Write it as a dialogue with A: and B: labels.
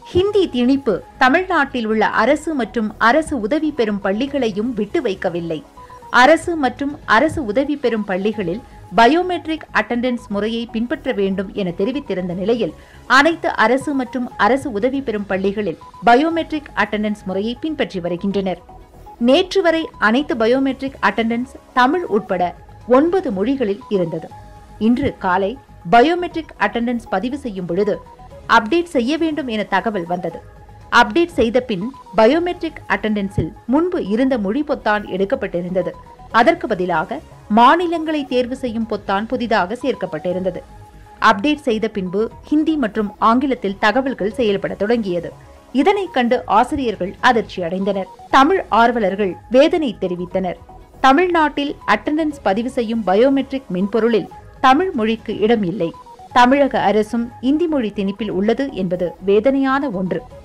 A: ஹிந்தி திணிப்பு தமிழ்நாட்டில் உள்ள அரசு மற்றும் அரசு உதவி பெறும் பள்ளிகளையும் விட்டு வைக்கவில்லை அரசு மற்றும் அரசு உதவி பெறும் பள்ளிகளில் பயோமெட்ரிக் அட்டெண்டன்ஸ் முறையை பின்பற்ற வேண்டும் என தெரிவித்திருந்த நிலையில் அனைத்து அரசு மற்றும் அரசு உதவி பெறும் பள்ளிகளில் பயோமெட்ரிக் அட்டெண்டன்ஸ் முறையை பின்பற்றி வருகின்றனர் நேற்று வரை அனைத்து பயோமெட்ரிக் அட்டெண்டன்ஸ் தமிழ் உட்பட ஒன்பது மொழிகளில் இருந்தது இன்று காலை பயோமெட்ரிக் அட்டெண்டன்ஸ் பதிவு செய்யும் பொழுது அப்டேட் செய்ய வேண்டும் என தகவல் வந்தது அப்டேட் செய்த பின் பயோமெட்ரிக் அட்டெண்டன்ஸில் முன்பு இருந்த மொழி பொத்தான் எடுக்கப்பட்டிருந்தது அதற்கு பதிலாக மாநிலங்களை தேர்வு செய்யும் பொத்தான் புதிதாக சேர்க்கப்பட்டிருந்தது அப்டேட் செய்த பின்பு ஹிந்தி மற்றும் ஆங்கிலத்தில் தகவல்கள் செயல்பட தொடங்கியது இதனை கண்டு ஆசிரியர்கள் அதிர்ச்சி அடைந்தனர் தமிழ் ஆர்வலர்கள் வேதனை தெரிவித்தனர் தமிழ்நாட்டில் அட்டெண்டன்ஸ் பதிவு செய்யும் பயோமெட்ரிக் மென்பொருளில் தமிழ் மொழிக்கு இடம் இல்லை தமிழக அரசும் இந்தி மொழி திணிப்பில் உள்ளது என்பது வேதனையான ஒன்று